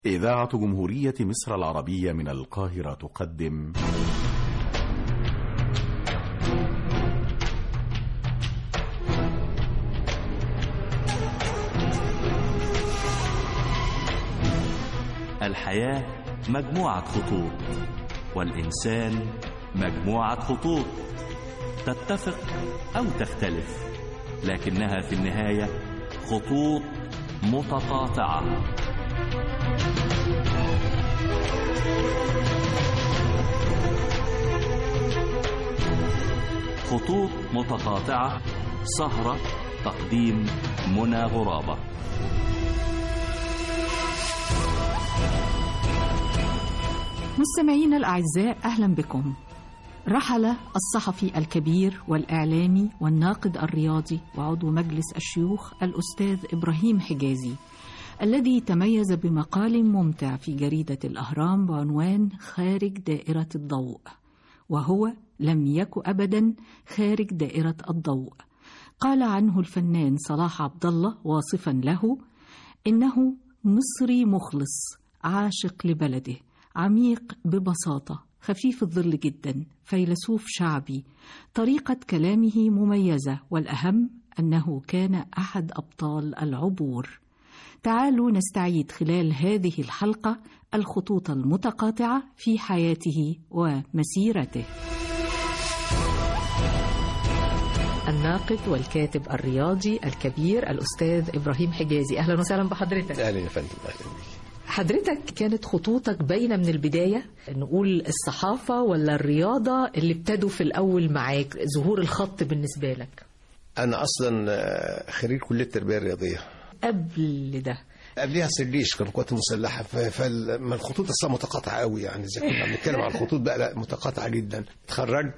إذاعة جمهورية مصر العربية من القاهرة تقدم الحياة مجموعة خطوط والإنسان مجموعة خطوط تتفق أو تختلف لكنها في النهاية خطوط متقاطعة خطوط متقاطعة سهرة تقديم منى غرابة مستمعينا الأعزاء أهلا بكم رحل الصحفي الكبير والإعلامي والناقد الرياضي وعضو مجلس الشيوخ الأستاذ إبراهيم حجازي الذي تميز بمقال ممتع في جريدة الأهرام بعنوان خارج دائرة الضوء وهو لم يك أبدا خارج دائرة الضوء قال عنه الفنان صلاح عبد الله واصفا له إنه مصري مخلص عاشق لبلده عميق ببساطة خفيف الظل جدا فيلسوف شعبي طريقة كلامه مميزة والأهم أنه كان أحد أبطال العبور تعالوا نستعيد خلال هذه الحلقة الخطوط المتقاطعة في حياته ومسيرته الناقد والكاتب الرياضي الكبير الأستاذ إبراهيم حجازي أهلا وسهلا بحضرتك اهلا يا فندم اهلا بيك حضرتك كانت خطوطك باينة من البداية نقول الصحافة ولا الرياضة اللي ابتدوا في الأول معاك ظهور الخط بالنسبة لك انا اصلا آه، خريج كليه التربيه الرياضيه قبل ده قبليها سريش كان القوات المسلحه ف- فما الخطوط اصلا متقاطعه قوي يعني زي كنا بنتكلم عن الخطوط بقى لا متقاطعه جدا اتخرجت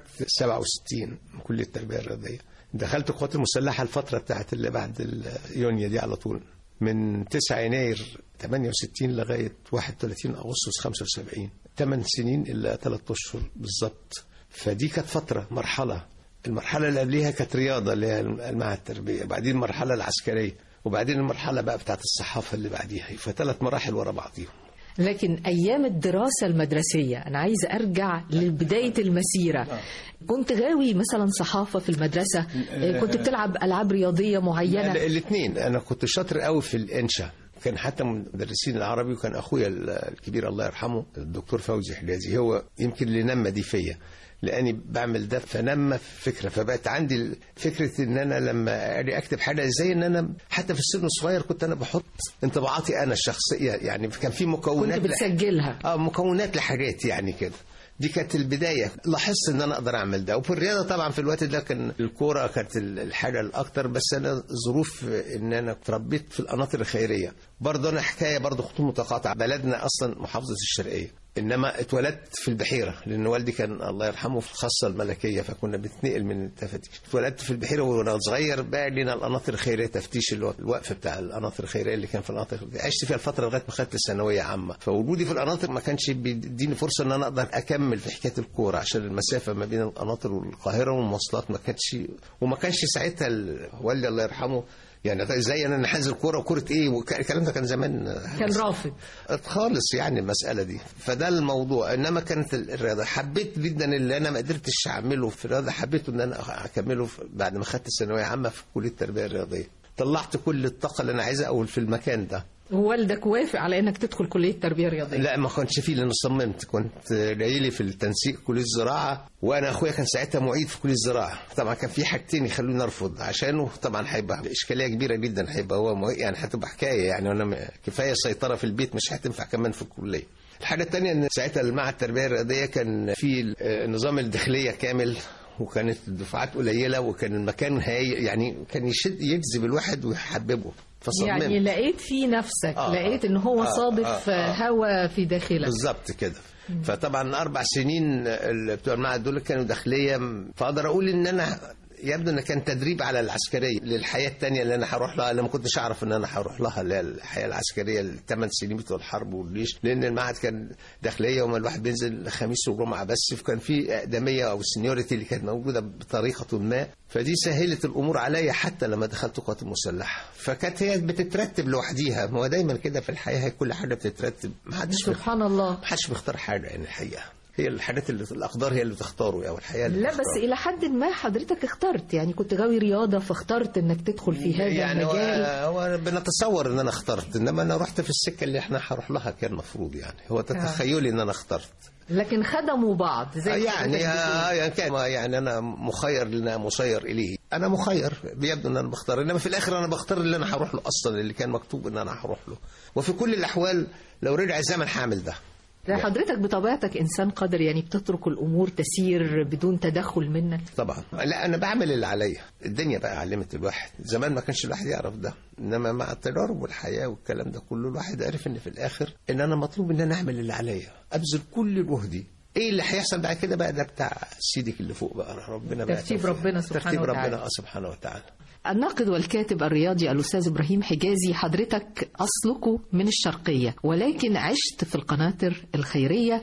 67 من كليه التربيه الرياضيه دخلت القوات المسلحه الفتره بتاعت اللي بعد ال- يونيو دي على طول من 9 يناير 68 لغايه 31 اغسطس 75 8 سنين الا 3 اشهر بالظبط فدي كانت فتره مرحله المرحله اللي قبليها كانت رياضه اللي هي المعهد التربيه بعدين المرحله العسكريه وبعدين المرحله بقى بتاعت الصحافه اللي بعديها فثلاث مراحل ورا بعضيهم لكن أيام الدراسة المدرسية أنا عايزة أرجع لبداية المسيرة كنت غاوي مثلا صحافة في المدرسة كنت بتلعب ألعاب رياضية معينة الاثنين انا كنت شاطر قوي في الانشاء كان حتى مدرسين العربي وكان اخويا الكبير الله يرحمه الدكتور فوزي حجازي هو يمكن اللي نمى دي فيا لاني بعمل ده فنمى فكره فبقت عندي فكره ان انا لما اجي اكتب حاجه زي ان انا حتى في السن الصغير كنت انا بحط انطباعاتي انا الشخصيه يعني كان في مكونات كنت بتسجلها اه مكونات لحاجات يعني كده دي كانت البداية لاحظت ان انا اقدر اعمل ده وفي الرياضة طبعا في الوقت ده كان الكورة كانت الحاجة الاكتر بس انا ظروف ان انا اتربيت في القناطر الخيرية برضه انا حكاية برضه خطوط متقاطعة بلدنا اصلا محافظة الشرقية انما اتولدت في البحيره لان والدي كان الله يرحمه في الخاصه الملكيه فكنا بنتنقل من التفتيش اتولدت في البحيره وانا صغير بقى لنا القناطر الخيريه تفتيش اللي هو الوقف بتاع القناطر الخيريه اللي كان في القناطر عشت فيها الفتره لغايه ما خدت الثانويه عامه فوجودي في القناطر ما كانش بيديني فرصه ان انا اقدر اكمل في حكايه الكوره عشان المسافه ما بين القناطر والقاهره والمواصلات ما كانتش وما كانش ساعتها ال- والدي الله يرحمه يعني ازاي انا نحنزل كوره وكوره ايه والكلام ده كان زمان كان رافض خالص يعني المسألة دي فده الموضوع إنما كانت الرياضة حبيت جدا اللي أنا ما قدرتش أعمله في الرياضة حبيته إن أنا أكمله في- بعد ما خدت الثانوية عامة في كلية التربية الرياضية طلعت كل الطاقة اللي أنا عايزها أول في المكان ده والدك وافق على انك تدخل كلية تربية رياضية لا ما كنتش فيه لأنه صممت كنت جاي لي في التنسيق كلية الزراعة وأنا أخويا كان ساعتها معيد في كلية الزراعة طبعا كان في حاجتين يخلوني أرفض عشانه طبعا هيبقى إشكالية كبيرة جدا هيبقى هو معيد يعني هتبقى حكاية يعني أنا م- كفاية سيطرة في البيت مش هتنفع كمان في الكلية الحاجة التانية إن ساعتها المعهد التربية الرياضية كان في آه، نظام الداخلية كامل وكانت الدفعات قليلة وكان المكان هاي يعني كان يشد يجذب الواحد ويحببه فصممت يعني لقيت في نفسك آه، لقيت ان هو آه، صادف آه، آه. هوا في داخلك بالظبط كده فطبعا اربع سنين اللي بتوع المعهد دول كانوا داخليه فاقدر اقول ان انا يبدو ان كان تدريب على العسكريه للحياه الثانيه اللي انا هروح لها انا ما كنتش اعرف ان انا هروح لها اللي هي الحياه العسكريه الثمان سنين بتوع الحرب والجيش لان المعهد كان داخليه وما الواحد بينزل خميس وجمعه بس فكان في اقدميه او السنيورتي اللي كانت موجوده بطريقه ما فدي سهلت الامور عليا حتى لما دخلت القوات المسلحه فكانت هي بتترتب لوحديها ما هو دايما كده في الحياه هي كل حاجه بتترتب ما حدش سبحان الله ما حدش بيختار حاجه يعني الحقيقه هي الحاجات اللي الاقدار هي اللي بتختاره او الحياه اللي لا بس بتختاره. الى حد ما حضرتك اخترت يعني كنت غاوي رياضه فاخترت انك تدخل في هذا يعني هو, المجال هو بنتصور ان انا اخترت انما انا رحت في السكه اللي احنا هنروح لها كان المفروض يعني هو تخيلي ان انا اخترت لكن خدموا بعض زي ما يعني حضرتك بتقول. آه يعني كان يعني انا مخير لنا مسير اليه انا مخير بيبدو ان انا بختار انما في الاخر انا بختار اللي انا هروح له اصلا اللي كان مكتوب ان انا هروح له وفي كل الاحوال لو رجع الزمن هعمل ده لا حضرتك بطبيعتك انسان قادر يعني بتترك الامور تسير بدون تدخل منك طبعا لا انا بعمل اللي عليا الدنيا بقى علمت الواحد زمان ما كانش الواحد يعرف ده انما مع التجارب والحياه والكلام ده كله الواحد عرف ان في الاخر ان انا مطلوب ان انا اعمل اللي عليا ابذل كل جهدي ايه اللي هيحصل بعد كده بقى ده بتاع سيدك اللي فوق بقى ربنا بقى ترتيب توفيق. ربنا سبحانه ترتيب وتعالى. ربنا آه سبحانه وتعالى الناقد والكاتب الرياضي الأستاذ إبراهيم حجازي حضرتك أصلكوا من الشرقية ولكن عشت في القناطر الخيرية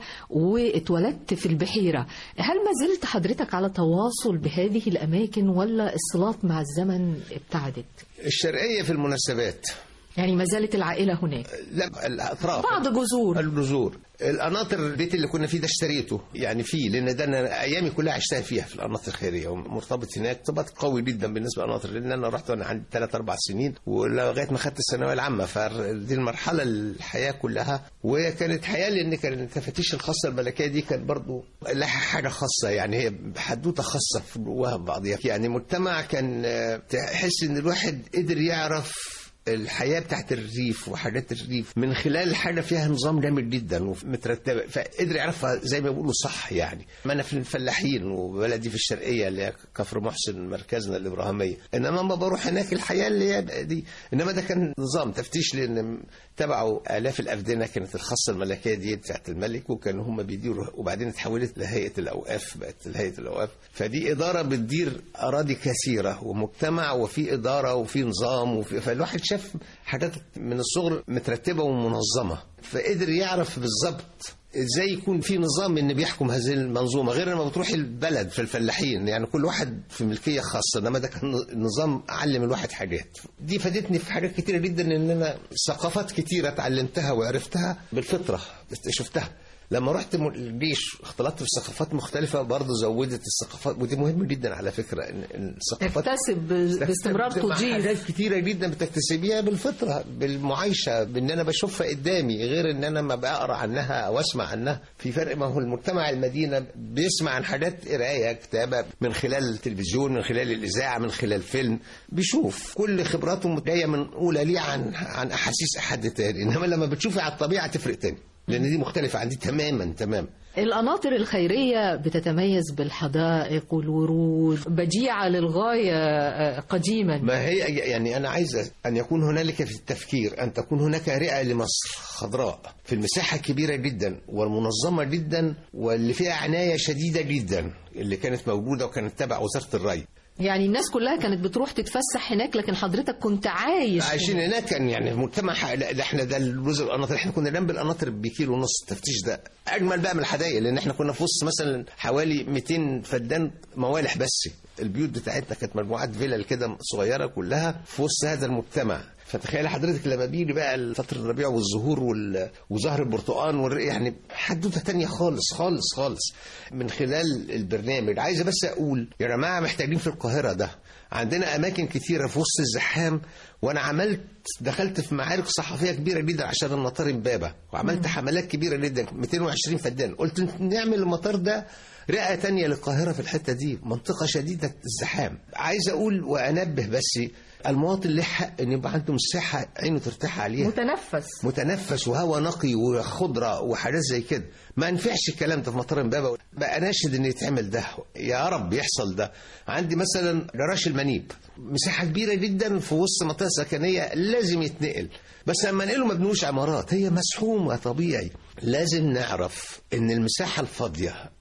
واتولدت في البحيرة هل ما زلت حضرتك على تواصل بهذه الأماكن ولا الصلات مع الزمن ابتعدت الشرقيه في المناسبات يعني ما زالت العائلة هناك لا الاطراف بعض جذور الجذور القناطر البيت اللي كنا فيه ده اشتريته يعني فيه لان ده انا ايامي كلها عشتها فيها في القناطر الخيريه ومرتبط هناك ارتباط قوي جدا بالنسبه للقناطر لان انا رحت وانا عندي ثلاث اربع سنين ولغايه ما خدت الثانويه العامه فدي المرحله الحياه كلها وكانت حياه لان كان التفاتيش الخاصه الملكيه دي كانت برضو لها حاجه خاصه يعني هي حدوته خاصه في جواها بعضيها يعني مجتمع كان آه، تحس ان الواحد قدر يعرف الحياه بتاعت الريف وحاجات الريف من خلال حاجه فيها نظام جامد جدا ومترتبه فقدر يعرفها زي ما بيقولوا صح يعني ما انا في الفلاحين وبلدي في الشرقيه اللي هي كفر محسن مركزنا الابراهيميه انما لما بروح هناك الحياه اللي هي دي انما ده كان نظام تفتيش لان تبعوا الاف الافدنه كانت الخاصه الملكيه دي بتاعت الملك وكانوا هم بيديروا وبعدين اتحولت لهيئه الاوقاف بقت هيئه الاوقاف فدي اداره بتدير اراضي كثيره ومجتمع وفي اداره وفي نظام وفي فالواحد شاف حاجات من الصغر مترتبه ومنظمه فقدر يعرف بالظبط ازاي يكون في نظام ان بيحكم هذه المنظومه غير لما بتروح البلد في الفلاحين يعني كل واحد في ملكيه خاصه انما ده كان نظام علم الواحد حاجات دي فادتني في حاجات كتيره جدا ان انا ثقافات كتيره اتعلمتها وعرفتها بالفطره شفتها لما رحت م- الجيش اختلطت في ثقافات مختلفه برضه زودت الثقافات ودي مهم جدا على فكره ان إن الثقافات تكتسب باستمرار بتبقى تضيف حاجات كتيره جدا بتكتسبيها بالفطره بالمعايشه بان انا بشوفها قدامي غير ان انا ما بقرا عنها او اسمع عنها في فرق ما هو المجتمع المدينه بيسمع عن حاجات قرايه كتابه من خلال التلفزيون من خلال الاذاعه من خلال فيلم بيشوف كل خبراته جايه من اولى ليه عن عن احاسيس حد تاني انما لما بتشوفي على الطبيعه تفرق تاني لان دي مختلفه عن دي تماما تماما القناطر الخيرية بتتميز بالحدائق والورود بديعة للغاية آه، قديما ما هي يعني أنا عايز أن يكون هنالك في التفكير أن تكون هناك رئة لمصر خضراء في المساحة الكبيرة جدا والمنظمة جدا واللي فيها عناية شديدة جدا اللي كانت موجودة وكانت تبع وزارة الري يعني الناس كلها كانت بتروح تتفسح هناك لكن حضرتك كنت عايش عايشين هناك كان يعني مجتمع ح- لا ده احنا ده الجزء القناطر احنا كنا جنب القناطر بكيلو ونص التفتيش ده اجمل بقى من الحدائق لان احنا كنا في وسط مثلا حوالي 200 فدان موالح بس البيوت بتاعتنا كانت مجموعات فيلل كده صغيره كلها في وسط هذا المجتمع فتخيل حضرتك لما بيجي بقى فترة الربيع والزهور وال... وزهر البرتقال والر... يعني حدوته تانية خالص خالص خالص من خلال البرنامج عايزة بس أقول يا جماعة محتاجين في القاهرة ده عندنا أماكن كتيرة في وسط الزحام وأنا عملت دخلت في معارك صحفية كبيرة جدا عشان المطار امبابة وعملت حملات كبيرة جدا 220 فدان قلت نعمل المطار ده رئة تانية للقاهرة في الحتة دي منطقة شديدة الزحام عايز أقول وأنبه بس المواطن له حق ان يبقى عنده مساحه عينه ترتاح عليها متنفس متنفس وهواء نقي وخضره وحاجات زي كده ما ينفعش الكلام ده في مطار امبابه بقى ناشد ان يتعمل ده يا رب يحصل ده عندي مثلا جراش المنيب مساحه كبيره جدا في وسط منطقه سكنيه لازم يتنقل بس لما نقله مبنوش عمارات هي مسحومه طبيعي لازم نعرف ان المساحه الفاضيه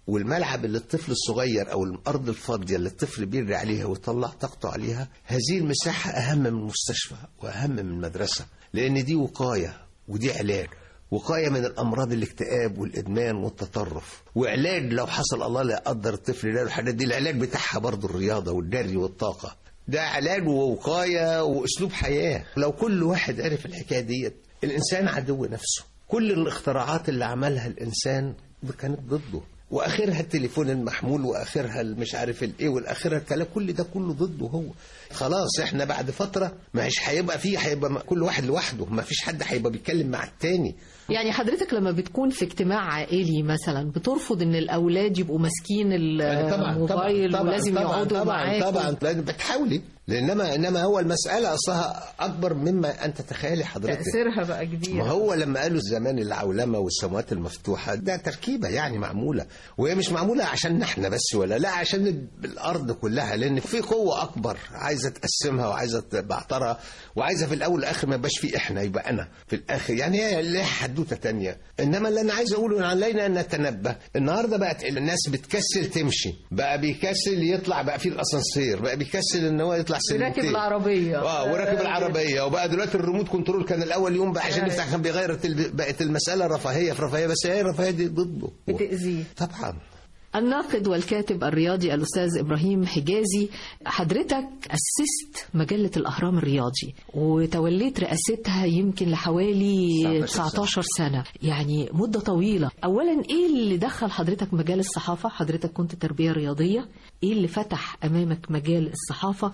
والملعب اللي الطفل الصغير او الارض الفاضيه اللي الطفل بيجري عليها ويطلع طاقته عليها هذه المساحه اهم من المستشفى واهم من المدرسه لان دي وقايه ودي علاج وقايه من الامراض الاكتئاب والادمان والتطرف وعلاج لو حصل الله لا يقدر الطفل ده الحاجات دي العلاج بتاعها برضو الرياضه والجري والطاقه ده علاج ووقايه واسلوب حياه لو كل واحد عرف الحكايه ديت الانسان عدو نفسه كل الاختراعات اللي عملها الانسان كانت ضده واخرها التليفون المحمول واخرها مش عارف الايه والاخرها الكلام كل ده كله ضده هو خلاص احنا بعد فتره مش هيبقى فيه هيبقى كل واحد لوحده ما فيش حد هيبقى بيتكلم مع التاني يعني حضرتك لما بتكون في اجتماع عائلي مثلا بترفض ان الاولاد يبقوا ماسكين الموبايل ولازم طبعا يقعدوا طبعا معاك طبعا لأن بتحاولي لانما انما هو المساله اصلها اكبر مما انت تتخيلي حضرتك تاثيرها بقى كبير ما هو لما قالوا زمان العولمه والسماوات المفتوحه ده تركيبه يعني معموله وهي مش معموله عشان احنا بس ولا لا عشان الارض كلها لان في قوه اكبر عايزه تقسمها وعايزه تبعترها وعايزه في الاول والاخر ما يبقاش في احنا يبقى انا في الاخر يعني هي ليها حدوته تانية انما اللي انا عايز اقوله ان علينا ان نتنبه النهارده بقت الناس بتكسل تمشي بقى بيكسل يطلع بقى في الاسانسير بقى بيكسل ان هو يطلع راكب سلمتين العربيه اه وراكب العربيه وبقى دلوقتي الريموت كنترول كان الاول يوم بقى عشان يفتح كان بيغير التلف... بقت المساله رفاهيه في رفاهيه بس هي الرفاهيه دي ضده بتأذيه طبعا الناقد والكاتب الرياضي الأستاذ إبراهيم حجازي حضرتك أسست مجلة الأهرام الرياضي وتوليت رئاستها يمكن لحوالي 19 19 سنة يعني مدة طويلة أولا إيه اللي دخل حضرتك مجال الصحافة حضرتك كنت تربية رياضية إيه اللي فتح أمامك مجال الصحافة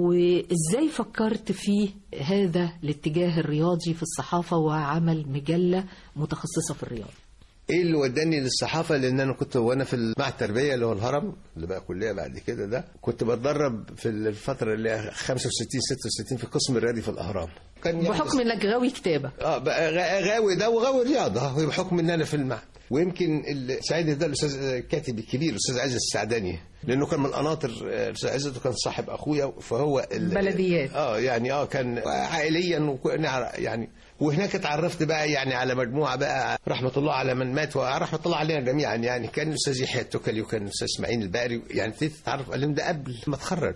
وإزاي فكرت في هذا الاتجاه الرياضي في الصحافة وعمل مجلة متخصصة في الرياضة ايه اللي وداني للصحافه لان انا كنت وانا في مع التربيه اللي هو الهرم اللي بقى كليه بعد كده ده كنت بتدرب في الفتره اللي هي 65 66 في القسم الرياضي في الاهرام كان يعني بحكم إنك غاوي كتابة اه بقى غا- غاوي ده وغاوي رياضه بحكم ان انا في المعهد ويمكن اللي ساعدني ده الاستاذ الكاتب الكبير الاستاذ عزت السعداني لانه كان من القناطر آه، الاستاذ عزت وكان صاحب اخويا فهو ال- بلديات. اه يعني اه كان عائليا وكنا يعني وهناك اتعرفت بقى يعني على مجموعه بقى رحمه الله على من مات ورحمه الله علينا جميعا يعني كان الاستاذ يحيى التكلي وكان الاستاذ اسماعيل البقري يعني ابتديت اتعرف عليهم ده قبل ما اتخرج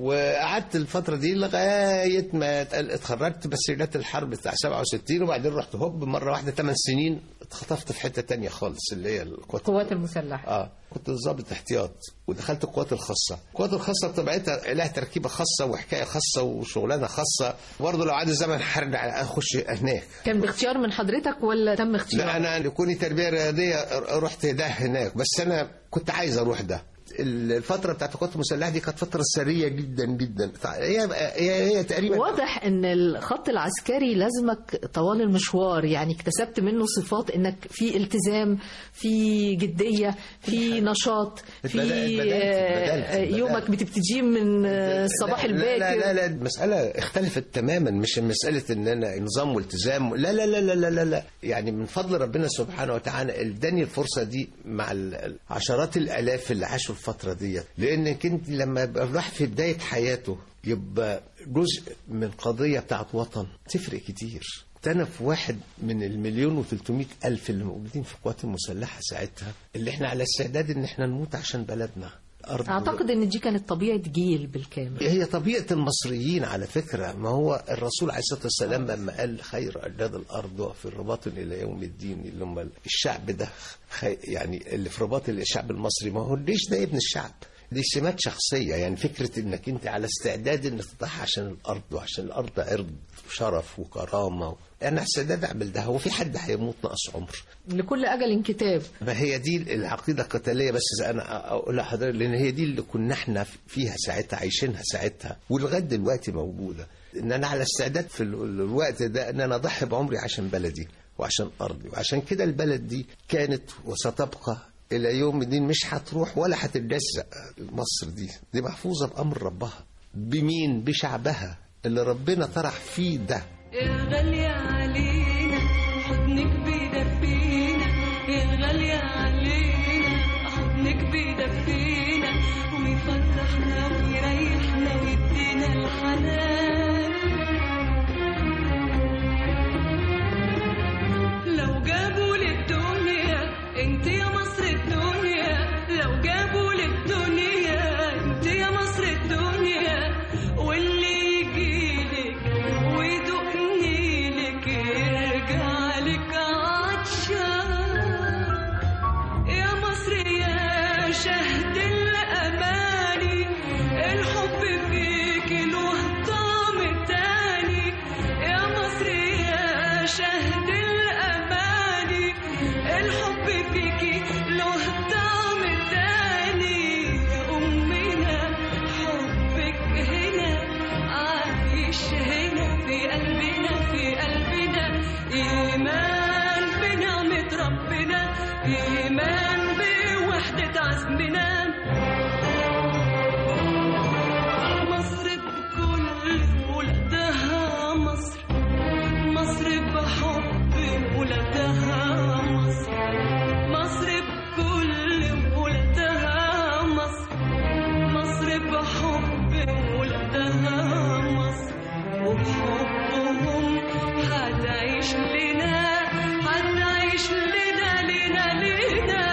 وقعدت الفترة دي لغاية ما اتقل- اتخرجت بس جت الحرب بتاع 67 وبعدين رحت هوب مرة واحدة 8 سنين اتخطفت في حتة تانية خالص اللي هي القوات القوات المسلحة اه كنت ضابط احتياط ودخلت القوات الخاصه القوات الخاصه بطبيعتها لها تركيبه خاصه وحكايه خاصه وشغلانه خاصه برضه لو عاد الزمن هرجع اخش هناك كان باختيار من حضرتك ولا تم اختيار لا انا لكوني تربيه رياضيه رحت ده هناك بس انا كنت عايز اروح ده الفتره بتاعت القوات المسلحه دي كانت فتره سريه جدا جدا هي هي, هي تقريبا واضح ان الخط العسكري لازمك طوال المشوار يعني اكتسبت منه صفات انك في التزام في جدية في نشاط في اتبدلت- اتبدلت- اتبدلت. يومك بتبتديه من الصباح لا- الباكر لا لا لا المسألة اختلفت تماما مش مسألة ان انا نظام والتزام لا لا لا لا لا لا, لا. يعني من فضل ربنا سبحانه وتعالى اداني الفرصة دي مع ال- عشرات الالاف اللي عاشوا الفترة دي لانك انت لما يبقى الواحد في بداية حياته يبقى جزء من قضية بتاعت وطن تفرق كتير انا في واحد من المليون و300 الف اللي موجودين في القوات المسلحه ساعتها اللي احنا على استعداد ان احنا نموت عشان بلدنا أرض اعتقد ان دي كانت طبيعة جيل بالكامل هي طبيعة المصريين على فكرة ما هو الرسول عليه الصلاة والسلام لما قال خير أجداد الأرض وفي الرباط إلى يوم الدين اللي هم الشعب ده خي يعني اللي في رباط الشعب المصري ما هو الجيش ده ابن الشعب دي سمات شخصية يعني فكرة انك انت على استعداد انك تضحي عشان الارض وعشان الارض عرض وشرف وكرامة انا استعداد اعمل ده هو في حد هيموت ناقص عمر لكل اجل كتاب ما هي دي العقيده القتاليه بس انا اقول لحضرتك لان هي دي اللي كنا احنا فيها ساعتها عايشينها ساعتها ولغايه دلوقتي موجوده ان انا على استعداد في ال- الوقت ده ان انا اضحي بعمري عشان بلدي وعشان ارضي وعشان كده البلد دي كانت وستبقى الى يوم الدين مش هتروح ولا هتتجزأ مصر دي دي محفوظه بامر ربها بمين بشعبها اللي ربنا طرح فيه ده يا غالية علينا حضنك بيدفينا يا غالية علينا حضنك بيدفينا ويفرحنا ويريحنا ويدينا الحنان لو جابوا للدنيا انت يا مصر الدنيا الحب فيكي له طعم تاني يا أمنا حبك هنا عايش هنا في قلبنا في قلبنا إيمان بنعمة ربنا إيمان بوحدة عزمنا مصر بكل ولادها مصر مصر بحب ولادها مصر مصر بكل ولادها مصر مصر بحب ولادها مصر وبحبهم هتعيش لنا هتعيش لنا لنا لنا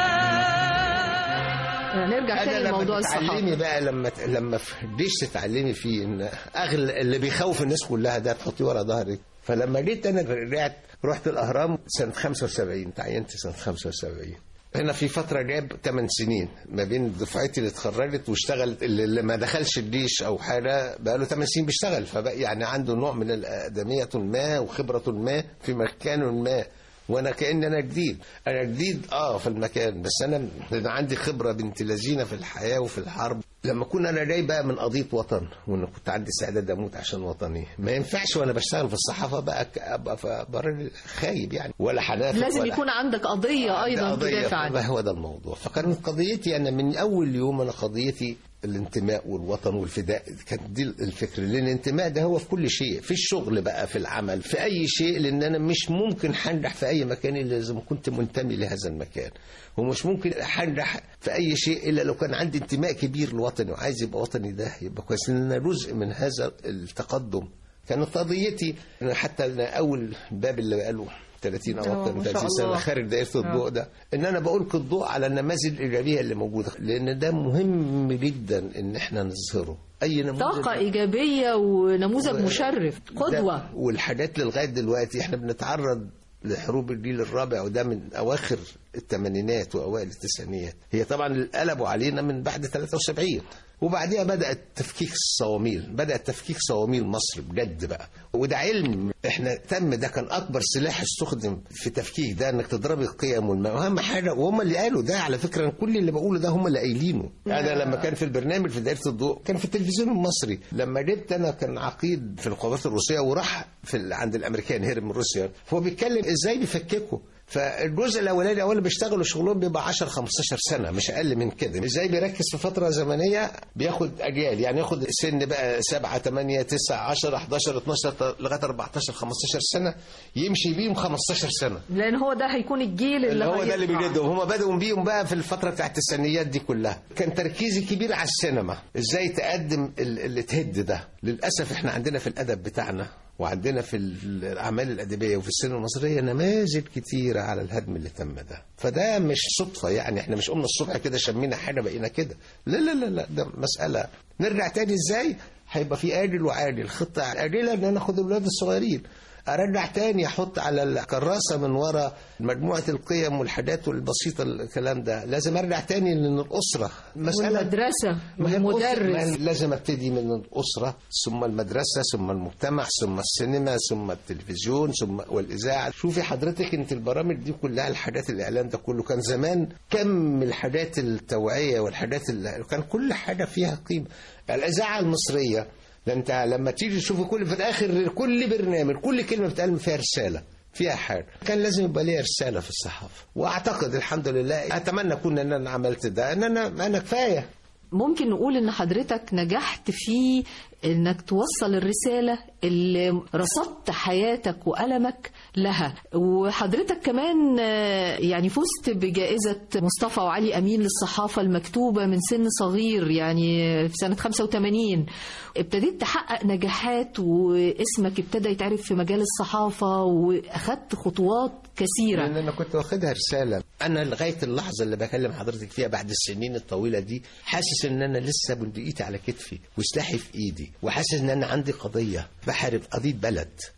نرجع تاني انا لما لموضوع تتعلمي الصحافة بقى لما لما في الجيش تتعلمي فيه ان اغلى اللي بيخوف الناس كلها ده تحطيه ورا ظهرك فلما جيت انا رجعت رحت الاهرام سنه 75 تعينت سنه 75 هنا في فترة جاب 8 سنين ما بين دفعتي اللي اتخرجت واشتغلت اللي اللي ما دخلش الجيش او حاجة بقى له 8 سنين بيشتغل فبقى يعني عنده نوع من الأقدمية ما وخبرة ما في مكان ما وانا كأن انا جديد انا جديد اه في المكان بس انا أنا عندي خبره بنت لذينه في الحياه وفي الحرب لما كنا انا جاي بقى من قضيه وطن وان كنت عندي استعداد اموت عشان وطني ما ينفعش وانا بشتغل في الصحافه بقى ك- ابقى ف- راجل خايب يعني ولا حنافق لازم ولا يكون عندك قضية أيضا قضية تدافع عنها هو ده الموضوع فكانت قضيتي أنا من أول يوم أنا قضيتي الانتماء والوطن والفداء كانت دي الفكر لأن الانتماء ده هو في كل شيء في الشغل بقى في العمل في أي شيء لأن أنا مش ممكن هنجح في أي مكان إلا إذا كنت منتمي لهذا المكان ومش ممكن هنجح في أي شيء إلا لو كان عندي انتماء كبير لوطني وعايز يبقى وطني ده يبقى كويس لأن أنا جزء من هذا التقدم كانت قضيتي أنا حتى أنا أول باب اللي بقاله 30 او آه، اكتر ما من شاء 30 سنه الله. خارج دائره الضوء ده ان انا بألقي الضوء على النماذج الايجابيه اللي موجوده لان ده مهم جدا ان احنا نظهره اي نموذج طاقة إيجابية ونموذج مشرف قدوة ده والحاجات لغايه دلوقتي احنا بنتعرض لحروب الجيل الرابع وده من اواخر الثمانينات واوائل التسعينيات هي طبعا قلبوا علينا من بعد 73 وبعديها بدات تفكيك الصواميل بدات تفكيك صواميل مصر بجد بقى وده علم احنا تم ده كان اكبر سلاح استخدم في تفكيك ده انك تضربي القيم والم... واهم حاجه وهم اللي قالوا ده على فكره أنا كل اللي بقوله ده هم اللي قايلينه انا لما كان في البرنامج في دائره الضوء كان في التلفزيون المصري لما جبت انا كان عقيد في القوات الروسيه وراح في ال... عند الامريكان هرب من روسيا فهو بيتكلم ازاي بيفككوا فالجزء الاولاني اولا بيشتغلوا شغلهم بيبقى 10 15 سنه مش اقل من كده ازاي بيركز في فتره زمنيه بياخد اجيال يعني ياخد سن بقى 7 8 9 10 11 12 لغايه 14 15 سنه يمشي بيهم 15 سنه لأن هو ده هيكون الجيل اللي, اللي هو ده اللي هيطلع. بيجدهم هم بدأوا بيهم بقى في الفترة بتاعت التسعينيات دي كلها كان تركيزي كبير على السينما ازاي تقدم ال- اللي تهد ده للأسف احنا عندنا في الأدب بتاعنا وعندنا في ال- الأعمال الأدبية وفي السينما المصرية نماذج كتيرة على الهدم اللي تم ده فده مش صدفة يعني احنا مش قمنا الصبح كده شمينا حاجة بقينا كده لا لا لا لا ده مسألة نرجع تاني ازاي هيبقى في آجل وعاجل خطة عاجلة ان انا اخد الولاد الصغيرين ارجع تاني احط على الكراسه من ورا مجموعه القيم والحاجات البسيطه الكلام ده لازم ارجع تاني لان الاسره مساله والمدرسة ما هي الأسرة. والمدرس ما لازم ابتدي من الاسره ثم المدرسه ثم المجتمع ثم السينما ثم التلفزيون ثم والاذاعه شوفي حضرتك انت البرامج دي كلها الحاجات الاعلان ده كله كان زمان كم الحاجات التوعيه والحاجات اللي كان كل حاجه فيها قيمه الاذاعه المصريه ده انت لما تيجي تشوف كل في الاخر كل برنامج كل كلمه بتقال فيها رساله فيها حاجه كان لازم يبقى ليها رساله في الصحافه واعتقد الحمد لله اتمنى اكون ان انا عملت ده ان انا انا كفايه ممكن نقول ان حضرتك نجحت في انك توصل الرسالة اللي رصدت حياتك وألمك لها وحضرتك كمان آه، يعني فزت بجائزة مصطفى وعلي أمين للصحافة المكتوبة من سن صغير يعني في سنة 85 ابتديت تحقق نجاحات واسمك ابتدى يتعرف في مجال الصحافة وأخدت خطوات كثيرة لان انا كنت واخدها رساله انا لغايه اللحظه اللي بكلم حضرتك فيها بعد السنين الطويله دي حاسس ان انا لسه بندقيتي على كتفي وسلاحي في ايدي وحاسس ان انا عندي قضيه بحارب قضيه بلد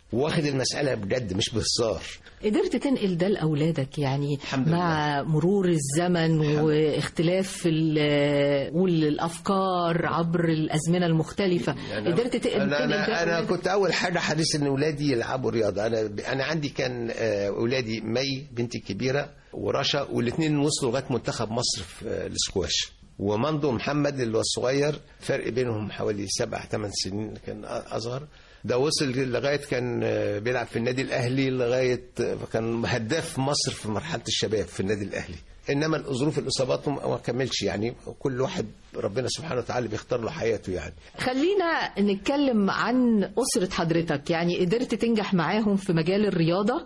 واخد المساله بجد مش بهزار قدرت تنقل ده لأولادك يعني الحمد مع مرور الزمن واختلاف ال- قول الأفكار عبر الأزمنة المختلفة قدرت ت- انا تنقل ده انا, أنا لأولادك؟ كنت اول حاجه حريص ان اولادي يلعبوا رياضه انا انا عندي كان آه، اولادي مي بنتي الكبيره ورشا والاثنين وصلوا لغايه منتخب مصر في آه، السكواش ومندو محمد اللي هو الصغير فرق بينهم حوالي سبع ثمان سنين كان اصغر ده وصل لغايه كان آه، بيلعب في النادي الاهلي لغايه آه، كان هداف مصر في مرحله الشباب في النادي الاهلي انما الظروف الاصابات ما ما كملش يعني كل واحد ربنا سبحانه وتعالى بيختار له حياته يعني خلينا نتكلم عن أسرة حضرتك يعني قدرت تنجح معاهم في مجال الرياضة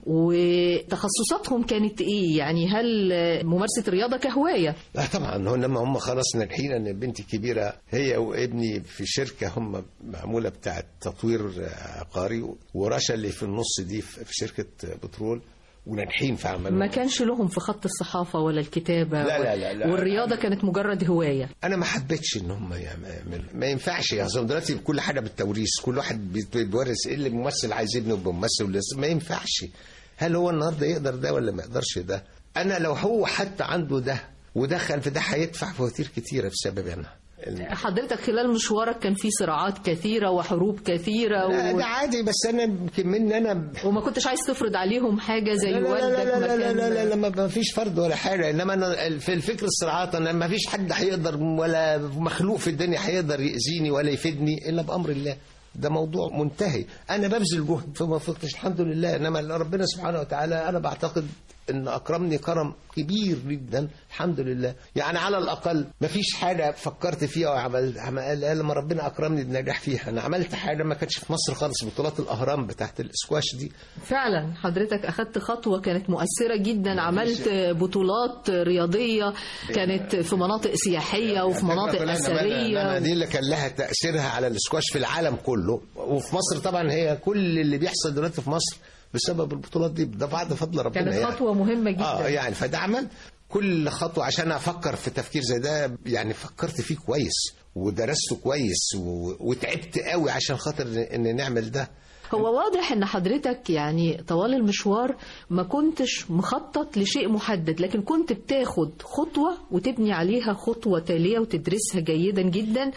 وتخصصاتهم كانت إيه يعني هل ممارسة الرياضة كهواية لا طبعا هو لما هم خلاص ناجحين ان بنتي الكبيره هي وابني في شركه هم معموله بتاعه تطوير عقاري ورشا اللي في النص دي في شركه بترول وناجحين في عملهم ما كانش لهم في خط الصحافة ولا الكتابة لا، ولا- لا، لا، لا. والرياضة كانت مجرد هواية انا ما حبيتش ان هم يعملوا ما ينفعش يا أصل دلوقتي كل حاجه بالتوريث كل واحد بيت- بيورث ايه اللي الممثل عايز ابنه يبقى ممثل ولا ما ينفعش هل هو النهارده يقدر ده ولا ما يقدرش ده انا لو هو حتى عنده ده ودخل في ده هيدفع فواتير كتيره بسبب انا حضرتك خلال مشوارك كان في صراعات كثيرة وحروب كثيرة لا و... ده عادي بس انا يمكن مني انا وما كنتش عايز تفرض عليهم حاجة زي لا لا والدك لا لا ما لا لا كان- لا لا لا ما- ما فيش فرد ولا حاجه انما انا في الفكر الصراعات انا ما فيش حد هيقدر ولا مخلوق في الدنيا هيقدر ياذيني ولا يفيدني الا بامر الله ده موضوع منتهي انا ببذل جهد فما فقتش الحمد لله انما ربنا سبحانه وتعالى انا بعتقد ان اكرمني كرم كبير جدا الحمد لله يعني على الاقل ما فيش حاجه فكرت فيها وعملت عمل- لما ربنا اكرمني بنجاح فيها انا عملت حاجه ما كانتش في مصر خالص بطولات الاهرام بتاعت الاسكواش دي فعلا حضرتك أخذت خطوة كانت مؤثرة جدا عملت بطولات رياضية كانت في مناطق سياحية وفي مناطق إنما أثرية دي اللي كان لها تأثيرها على الاسكواش في العالم كله وفي مصر طبعا هي كل اللي بيحصل دلوقتي في مصر بسبب البطولات دي ده بعد فضل ربنا كانت يعني. خطوة مهمة جدا اه يعني فده عمل كل خطوة عشان أفكر في تفكير زي ده يعني فكرت فيه كويس ودرسته كويس و... وتعبت قوي عشان خاطر إن نعمل ده هو واضح ان حضرتك يعني طوال المشوار ما كنتش مخطط لشيء محدد لكن كنت بتاخد خطوة وتبني عليها خطوة تالية وتدرسها جيدا جدا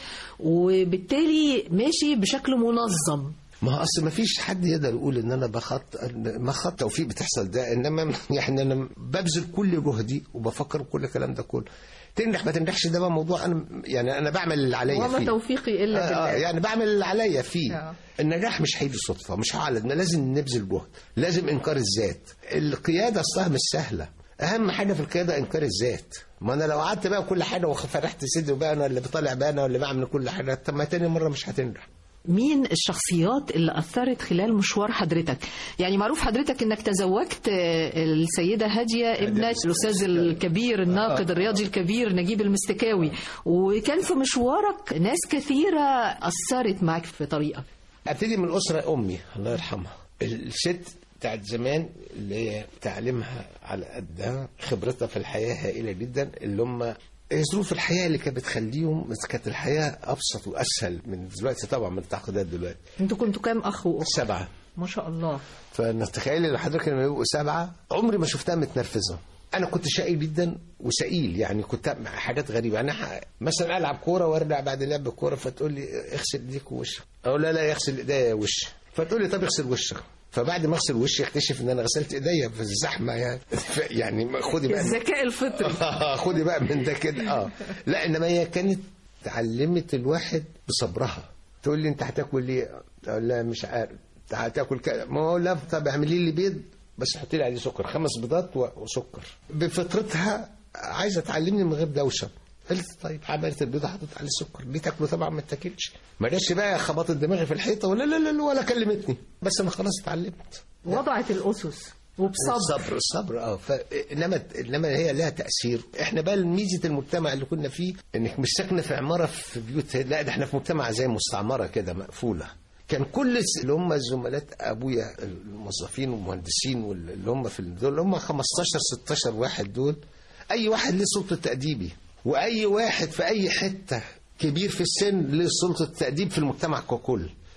وبالتالي ماشي بشكل منظم ما هو اصل ما فيش حد يقدر يقول ان انا بخط ما خط توفيق بتحصل ده انما يعني انا ببذل كل جهدي وبفكر كل الكلام ده كله تنجح ما تنجحش ده بقى موضوع انا يعني انا بعمل اللي عليا وما فيه توفيقي الا آه آه بالله يعني بعمل اللي عليا فيه آه. النجاح مش هيجي صدفه مش هعلن لازم نبذل جهد لازم انكار الذات القياده اصلها مش سهله اهم حاجه في القياده انكار الذات ما انا لو قعدت بقى كل حاجه وفتحت صدري بقى انا اللي بطلع بقى انا اللي بعمل كل حاجه طب ما تاني مره مش هتنجح مين الشخصيات اللي أثرت خلال مشوار حضرتك يعني معروف حضرتك أنك تزوجت آه، السيدة هادية ابنة الأستاذ الكبير الناقد الرياضي الكبير نجيب المستكاوي وكان في مشوارك ناس كثيرة أثرت معك في طريقك ابتدي من الاسره امي الله يرحمها الست بتاعت زمان اللي هي تعليمها على قدها خبرتها في الحياه هائله جدا اللي هم هي ظروف الحياه اللي كانت بتخليهم بس كانت الحياه ابسط واسهل من دلوقتي طبعا من التعقيدات دلوقتي انتوا كنتوا كام أخ وأخت سبعه ما شاء الله فتخيلي لو حضرتك لما يبقوا سبعه عمري ما شفتها متنرفزه انا كنت شقي جدا وسئيل يعني كنت مع حاجات غريبه يعني ح- مثلا العب كوره وارجع بعد لعب الكوره فتقول لي اغسل ايديك ووشك اقول لا لا اغسل ايديا ووشي فتقول لي طب اغسل وشك فبعد ما اغسل وشي اكتشف ان انا غسلت ايديا في الزحمه يعني ف- يعني خدي بقى الذكاء الفطري خدي بقى من ده كده اه لا انما هي كانت علمت الواحد بصبرها تقول لي انت هتاكل ايه؟ اقول لها مش عارف أنت هتاكل كده ما اقول لها طب اعملي لي بيض بس حطي لي عليه سكر خمس بيضات و- وسكر بفطرتها عايزه تعلمني من غير دوشه قلت طيب عملت البيض حطيت عليه سكر دي تاكله طبعا ما اتاكلش ما جاش بقى خبطت دماغي في الحيطه ولا لا لا لا ولا كلمتني بس انا خلاص اتعلمت وضعت الأسس وبصبر الصبر الصبر اه ف... انما انما هي لها تاثير احنا بقى ميزه المجتمع اللي كنا فيه انك مش ساكنه في عماره في بيوت لا ده احنا في مجتمع زي مستعمره كده مقفوله كان كل س- اللي هم زملات ابويا الموظفين والمهندسين واللي هم في ال- دول اللي هم 15 16 واحد دول اي واحد ليه سلطه تاديبي واي واحد في اي حته كبير في السن ليه سلطه تاديب في المجتمع ككل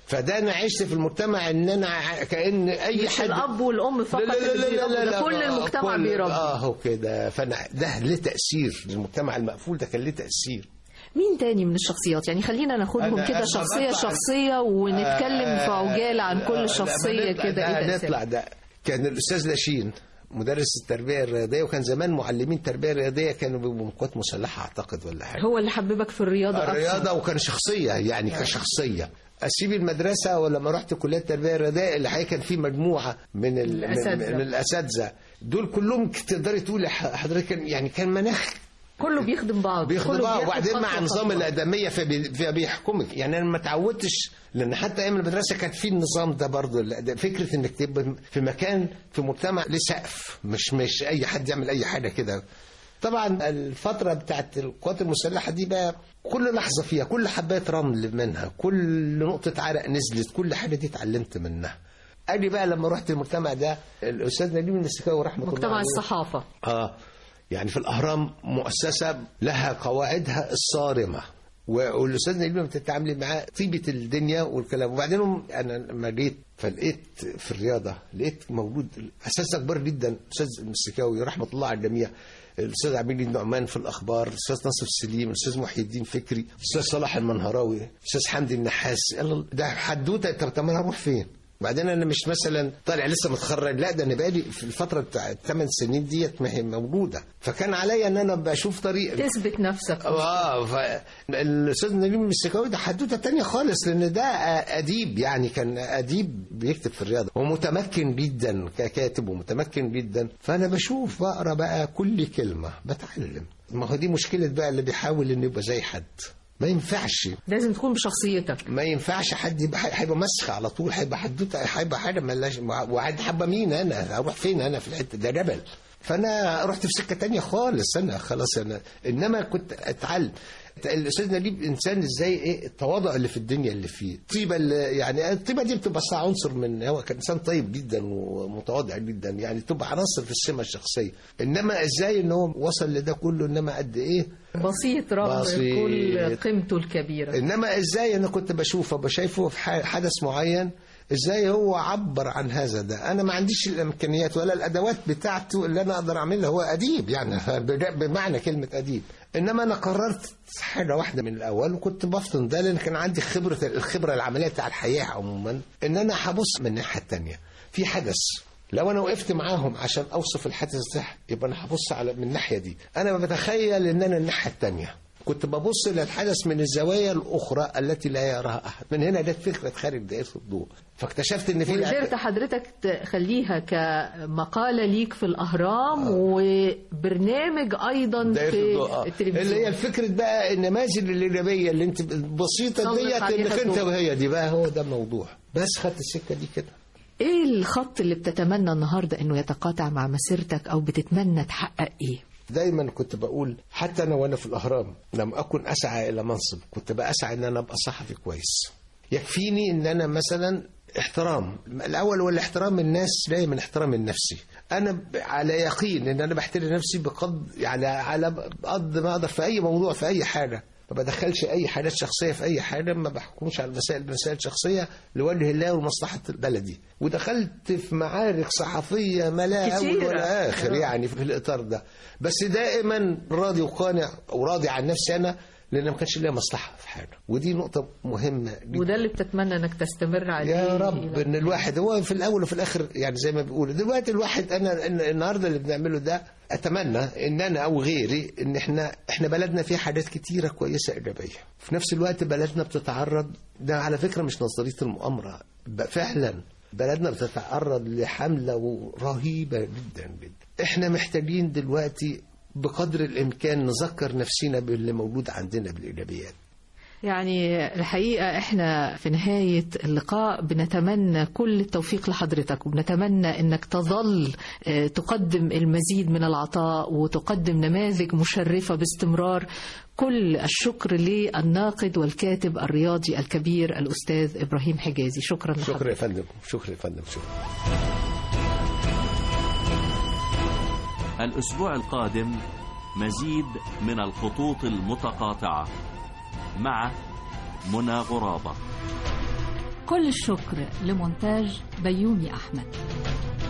فده انا عشت في المجتمع ان انا ع- كان اي مش حد الاب والام فقط لا لا لا اللي لا بيربوا، لا ده لا كل لا المجتمع كل- بيربي اه هو كده فانا ده ليه تاثير المجتمع المقفول ده كان ليه تاثير مين تاني من الشخصيات يعني خلينا ناخدهم أنا- كده أنا شخصية بطلع- شخصية ونتكلم في عجالة عن آه، كل لا، شخصية بنطلع- كده ده ايه تأثيرها؟ نطلع ده كان الاستاذ لاشين مدرس التربيه الرياضيه وكان زمان معلمين تربيه رياضيه كانوا بيبقوا من قوات مسلحه اعتقد ولا حاجه هو اللي حببك في الرياضة أكثر الرياضه وكان شخصيه يعني كشخصيه اسيب المدرسه ولما رحت كليه التربيه الرياضيه اللي حقيقة كان في مجموعه من ال- من, الأساتذة. من الاساتذه دول كلهم تقدري تقولي ح- حضرتك كان- يعني كان مناخ كله بيخدم بعض بياخدوا كله بقى بياخد وبعدين مع خطوة نظام خطوة. الادميه فبي- فبيحكمك يعني انا ما اتعودتش لان حتى ايام المدرسه كان في النظام ده برضه الأد- فكره انك تبقى في مكان في مجتمع له سقف مش مش اي حد يعمل اي حاجه كده طبعا الفتره بتاعت القوات المسلحه دي بقى كل لحظه فيها كل حبايه رمل منها كل نقطه عرق نزلت كل حاجه دي اتعلمت منها اجي بقى لما رحت المجتمع ده الاستاذ نجيب المسكاوي رحمه الله مجتمع عليه الصحافة اه يعني في الاهرام مؤسسه لها قواعدها الصارمه و- والاستاذ نجيب لما بتتعاملي معاه طيبه الدنيا والكلام وبعدين هم- انا لما جيت فلقيت في الرياضه لقيت موجود اساتذه كبار جدا الاستاذ المسكاوي رحمه الله على الجميع الاستاذ عبيد النعمان في الاخبار الاستاذ ناصر السليم الاستاذ محي الدين فكري الاستاذ صلاح المنهراوي الاستاذ حمدي النحاس يلا ده حدوته طب طب انا هروح فين بعدين انا مش مثلا طالع لسه متخرج لا ده انا بقالي في الفتره بتاع الثمان سنين ديت ما هي موجوده فكان عليا ان انا بشوف طريق تثبت نفسك اه فالاستاذ نجيب المسكاوي ده حدوته تانية خالص لان ده اديب يعني كان اديب بيكتب في الرياضه ومتمكن جدا ككاتب ومتمكن جدا فانا بشوف بقرا بقى كل كلمه بتعلم ما هو دي مشكله بقى اللي بيحاول انه يبقى زي حد ما ينفعش لازم تكون بشخصيتك ما ينفعش حد يبقى هيبقى مسخ على طول هيبقى حدوته هيبقى حاجه ملاش وقاعد حبه مين انا اروح فين انا في الحته ده جبل فانا رحت في سكه تانية خالص انا خلاص انا انما كنت اتعلم الاستاذ نجيب انسان ازاي ايه التواضع اللي في الدنيا اللي فيه الطيبه اللي يعني الطيبه دي بتبقى صح عنصر من هو كان انسان طيب جدا ومتواضع جدا يعني تبقى عناصر في السمه الشخصيه انما ازاي ان هو وصل لده كله انما قد ايه بسيط رغم بسيط. كل قيمته الكبيرة انما ازاي انا كنت بشوفه بشايفه في ح- حدث معين ازاي هو عبر عن هذا ده انا ما عنديش الامكانيات ولا الادوات بتاعته اللي انا اقدر اعملها هو اديب يعني بج- بمعنى كلمه اديب انما انا قررت حاجه واحده من الاول وكنت بفطن ده لان كان عندي خبره الخبره العمليه بتاع الحياه عموما ان انا هبص من الناحيه الثانيه في حدث لو انا وقفت معاهم عشان اوصف الحدث ده يبقى انا هبص على من الناحيه دي انا بتخيل ان انا الناحيه الثانيه كنت ببص للحدث من الزوايا الاخرى التي لا يراها احد من هنا جت فكره خارج دائره الضوء فاكتشفت ان في وقدرت حضرتك تخليها كمقالة ليك في الأهرام وبرنامج أيضا دائرة في الضوء آه. التلفزيون اللي هي الفكرة بقى النماذج الإيجابية اللي انت بسيطة سلط ديت عليها انك انت الضوء. وهي دي بقى هو ده الموضوع بس خدت السكة دي كده ايه الخط اللي بتتمنى النهارده انه يتقاطع مع مسيرتك او بتتمنى تحقق ايه دايما كنت بقول حتى انا وانا في الاهرام لم اكن اسعى الى منصب كنت بسعى ان انا ابقى صحفي كويس يكفيني ان انا مثلا احترام الاول هو الاحترام الناس لا من احترام النفسي انا ب- على يقين ان انا بحترم نفسي بقد يعني على قد ما اقدر في اي موضوع في اي حاجه ما بدخلش اي حاجات شخصيه في اي حاجه ما بحكمش على المسائل مسائل شخصيه لوجه الله ومصلحه بلدي ودخلت في معارك صحفيه ما لا اول كتيرة. ولا اخر يعني في الاطار ده بس دائما راضي وقانع وراضي عن نفسي انا لان ما كانش ليا مصلحه في حاجه ودي نقطه مهمه جدا وده اللي بتتمنى انك تستمر عليه يا رب إلى- ان الواحد هو في الاول وفي الاخر يعني زي ما بيقولوا دلوقتي الواحد انا إن- النهارده اللي بنعمله ده اتمنى ان انا او غيري ان احنا احنا بلدنا فيه حاجات كتيره كويسه ايجابيه في نفس الوقت بلدنا بتتعرض ده على فكره مش نظريه المؤامره ب- فعلا بلدنا بتتعرض لحمله رهيبه جدا جدا احنا محتاجين دلوقتي بقدر الامكان نذكر نفسنا باللي موجود عندنا بالايجابيات يعني الحقيقة احنا في نهاية اللقاء بنتمنى كل التوفيق لحضرتك وبنتمنى انك تظل آه، تقدم المزيد من العطاء وتقدم نماذج مشرفة باستمرار كل الشكر للناقد والكاتب الرياضي الكبير الأستاذ إبراهيم حجازي شكرا لحضرتك شكرا يا فندم شكرا يا فندم شكرا الأسبوع القادم مزيد من الخطوط المتقاطعة مع منى غرابة كل الشكر لمونتاج بيومي أحمد